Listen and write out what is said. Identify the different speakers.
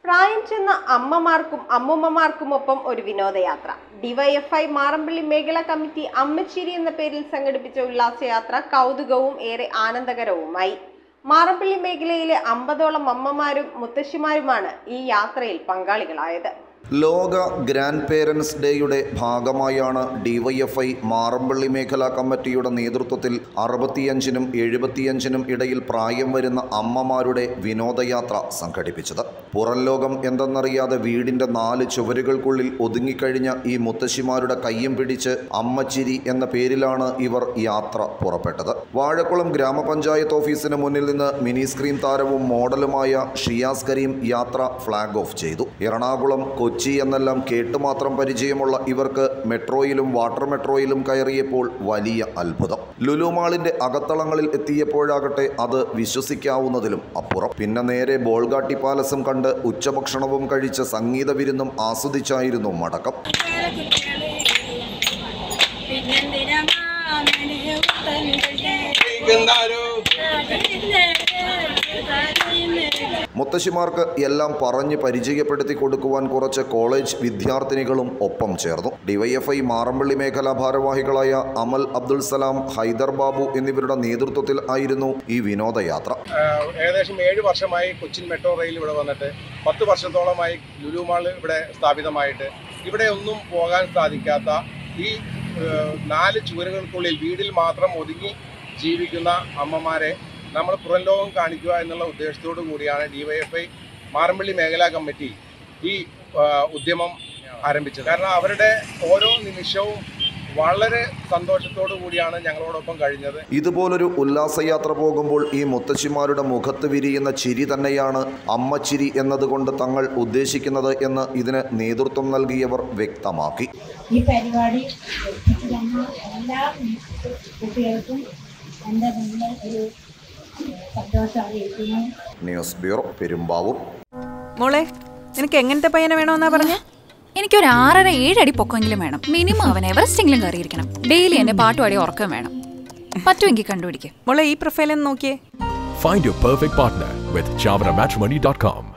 Speaker 1: പ്രായം ചെന്ന അമ്മമാർക്കും അമ്മുമ്മമാർക്കുമൊപ്പം ഒരു വിനോദയാത്ര ഡിവൈഎഫ്ഐ മാറമ്പള്ളി മേഖലാ കമ്മിറ്റി അമ്മച്ചിരി എന്ന പേരിൽ സംഘടിപ്പിച്ച ഉല്ലാസയാത്ര കൗതുകവും ഏറെ ആനന്ദകരവുമായി മാറമ്പള്ളി മേഖലയിലെ അമ്പതോളം അമ്മമാരും മുത്തശ്ശിമാരുമാണ് ഈ യാത്രയിൽ പങ്കാളികളായത്
Speaker 2: ലോക ഗ്രാൻഡ് പേരൻസ് ഡേയുടെ ഭാഗമായാണ് ഡിവൈഎഫ്ഐ മാറമ്പള്ളി മേഖലാ കമ്മിറ്റിയുടെ നേതൃത്വത്തിൽ അറുപത്തിയഞ്ചിനും എഴുപത്തിയഞ്ചിനും ഇടയിൽ പ്രായം വരുന്ന അമ്മമാരുടെ വിനോദയാത്ര സംഘടിപ്പിച്ചത് പുറം ലോകം എന്തെന്നറിയാതെ വീടിന്റെ നാല് ചുവരുകൾക്കുള്ളിൽ ഒതുങ്ങിക്കഴിഞ്ഞ ഈ മുത്തശ്ശിമാരുടെ കയ്യും പിടിച്ച് അമ്മച്ചിരി എന്ന പേരിലാണ് ഇവർ യാത്ര പുറപ്പെട്ടത് വാഴക്കുളം ഗ്രാമപഞ്ചായത്ത് ഓഫീസിന് മുന്നിൽ നിന്ന് മിനി സ്ക്രീൻ താരവും മോഡലുമായ ഷിയാസ് കരീം യാത്ര ഫ്ലാഗ് ഓഫ് ചെയ്തു എറണാകുളം കൊച്ചി എന്നെല്ലാം കേട്ടുമാത്രം പരിചയമുള്ള ഇവർക്ക് മെട്രോയിലും വാട്ടർ മെട്രോയിലും കയറിയപ്പോൾ വലിയ അത്ഭുതം ലുലുമാളിന്റെ അകത്തളങ്ങളിൽ എത്തിയപ്പോഴാകട്ടെ അത് വിശ്വസിക്കാവുന്നതിലും അപ്പുറം പിന്നെ നേരെ ബോൾഗാട്ടി പാലസും കണ്ട് ഉച്ചഭക്ഷണവും കഴിച്ച സംഗീത വിരുന്നും ആസ്വദിച്ചായിരുന്നു മടക്കം
Speaker 3: പിന്നെന്തിനാ മാമനെ ഉത്തരണ്ടേ
Speaker 2: മുത്തശ്ശിമാർക്ക് എല്ലാം പറഞ്ഞ് പരിചയപ്പെടുത്തി കൊടുക്കുവാൻ കുറച്ച് കോളേജ് വിദ്യാർത്ഥിനികളും ഒപ്പം ചേർന്നു ഡിവൈഎഫ്ഐ മാറമ്പള്ളി മേഖലാ ഭാരവാഹികളായ അമൽ അബ്ദുൾ സലാം ഹൈദർ ബാബു എന്നിവരുടെ നേതൃത്വത്തിൽ ആയിരുന്നു ഈ വിനോദയാത്ര
Speaker 4: ആഹ് ഏകദേശം ഏഴ് വർഷമായി കൊച്ചിൻ മെട്രോ റെയിൽ ഇവിടെ വന്നിട്ട് പത്ത് വർഷത്തോളമായി ലുലു മാൾ ഇവിടെ സ്ഥാപിതമായിട്ട് ഇവിടെ ഒന്നും പോകാൻ സാധിക്കാത്ത ഈ ആഹ് നാല് ചുവരുകൾക്കുള്ളിൽ വീടിൽ മാത്രം ഒതുങ്ങി ജീവിക്കുന്ന അമ്മമാരെ നമ്മൾ പുറം ലോകം കാണിക്കുക എന്നുള്ള ഉദ്ദേശത്തോടു കൂടിയാണ് ഡിവൈഎഫ്ഐ മാറമ്പള്ളി മേഖലാ കമ്മിറ്റി ഈ ആഹ് ഉദ്യമം ആരംഭിച്ചത് കാരണം അവരുടെ ഓരോ നിമിഷവും വളരെ സന്തോഷത്തോടു കൂടിയാണ് ഞങ്ങളോടൊപ്പം കഴിഞ്ഞത്
Speaker 2: ഇതുപോലൊരു ഉല്ലാസയാത്ര പോകുമ്പോൾ ഈ മുത്തശ്ശിമാരുടെ മുഖത്ത് വിരിയുന്ന ചിരി തന്നെയാണ് അമ്മച്ചിരി എന്നതുകൊണ്ട് തങ്ങൾ ഉദ്ദേശിക്കുന്നത് എന്ന് ഇതിന് നേതൃത്വം നൽകിയവർ വ്യക്തമാക്കി
Speaker 5: ഈ പരിപാടി എത്തിച്ചു തന്ന എല്ലാ കുട്ടികൾക്കും എൻ്റെ നല്ല ഒരു സന്തോഷം അറിയിക്കുന്നു
Speaker 2: ന്യൂസ് ബ്യൂറോ പെരുമ്പാവൂർ
Speaker 6: മോളെ നിനക്ക് എങ്ങനത്തെ പയ്യനെ വേണമെന്നാ പറഞ്ഞ
Speaker 7: എനിക്കൊരു ആറര ഏഴടി പൊക്കമെങ്കിലും വേണം മിനിമം അവൻ എവറസ്റ്റെങ്കിലും കയറിയിരിക്കണം ഡെയിലി എന്നെ പാട്ടുപാടി ഉറക്കം വേണം പറ്റുമെങ്കിൽ കണ്ടുപിടിക്കും
Speaker 6: മോളെ ഈ പ്രൊഫൈൽ ഒന്ന് നോക്കിയേ
Speaker 8: Find your perfect partner with ChavaraMatrimony.com.